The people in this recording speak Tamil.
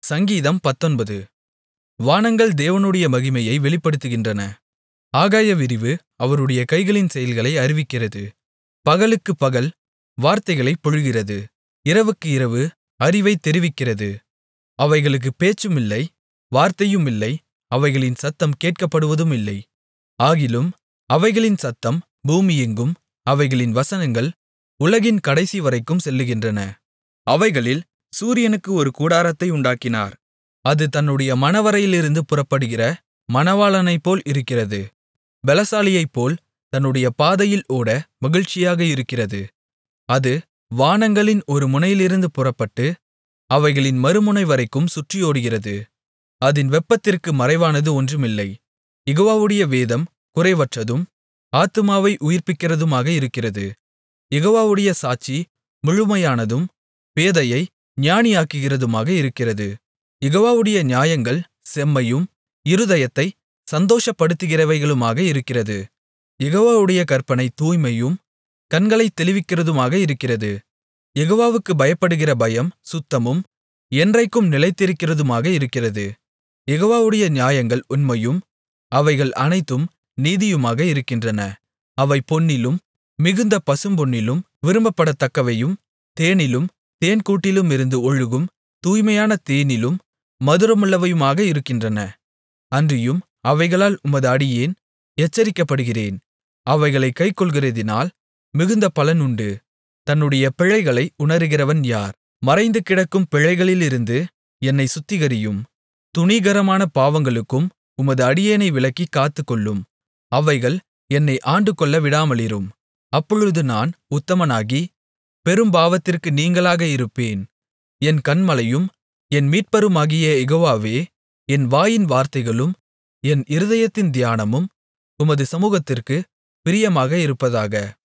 சங்கீதம் பத்தொன்பது வானங்கள் தேவனுடைய மகிமையை வெளிப்படுத்துகின்றன ஆகாய விரிவு அவருடைய கைகளின் செயல்களை அறிவிக்கிறது பகலுக்குப் பகல் வார்த்தைகளைப் பொழிகிறது இரவுக்கு இரவு அறிவைத் தெரிவிக்கிறது அவைகளுக்குப் பேச்சுமில்லை வார்த்தையுமில்லை அவைகளின் சத்தம் கேட்கப்படுவதுமில்லை ஆகிலும் அவைகளின் சத்தம் பூமியெங்கும் அவைகளின் வசனங்கள் உலகின் கடைசிவரைக்கும் செல்லுகின்றன அவைகளில் சூரியனுக்கு ஒரு கூடாரத்தை உண்டாக்கினார் அது தன்னுடைய மணவறையிலிருந்து புறப்படுகிற மணவாளனைப்போல் இருக்கிறது பெலசாலியைப்போல் தன்னுடைய பாதையில் ஓட மகிழ்ச்சியாக இருக்கிறது அது வானங்களின் ஒரு முனையிலிருந்து புறப்பட்டு அவைகளின் மறுமுனைவரைக்கும் சுற்றியோடுகிறது அதின் வெப்பத்திற்கு மறைவானது ஒன்றுமில்லை யெகோவாவுடைய வேதம் குறைவற்றதும் ஆத்துமாவை உயிர்ப்பிக்கிறதுமாக இருக்கிறது யெகோவாவுடைய சாட்சி முழுமையானதும் பேதையை ஞானியாக்குகிறதுமாக இருக்கிறது யெகோவாவுடைய நியாயங்கள் செம்மையும் இருதயத்தை சந்தோஷப்படுத்துகிறவைகளுமாக இருக்கிறது யெகோவாவுடைய கற்பனை தூய்மையும் கண்களைத் தெளிவிக்கிறதுமாக இருக்கிறது யெகோவாவுக்குப் பயப்படுகிற பயம் சுத்தமும் என்றைக்கும் நிலைத்திருக்கிறதுமாக இருக்கிறது யெகோவாவுடைய நியாயங்கள் உண்மையும் அவைகள் அனைத்தும் நீதியுமாக இருக்கின்றன அவை பொன்னிலும் மிகுந்த பசும்பொன்னிலும் விரும்பப்படத்தக்கவையும் தேனிலும் தேன்கூட்டிலுமிருந்து ஒழுகும் தூய்மையான தேனிலும் மதுரமுள்ளவையுமாக இருக்கின்றன அன்றியும் அவைகளால் உமது அடியேன் எச்சரிக்கப்படுகிறேன் அவைகளைக் கைக்கொள்கிறதினால் மிகுந்த பலன் உண்டு தன்னுடைய பிழைகளை உணருகிறவன் யார் மறைந்து கிடக்கும் பிழைகளிலிருந்து என்னைச் சுத்திகரியும் துணிகரமான பாவங்களுக்கும் உமது அடியேனை விலக்கிக் காத்துக்கொள்ளும் அவைகள் என்னை ஆண்டுகொள்ள விடாமலிரும் அப்பொழுது நான் உத்தமனாகி பெரும்பாவத்திற்கு நீங்கலாக இருப்பேன் என் கன்மலையும் என் மீட்பருமாகிய யெகோவாவே என் வாயின் வார்த்தைகளும் என் இருதயத்தின் தியானமும் உமது சமுகத்திற்குப் பிரியமாக இருப்பதாக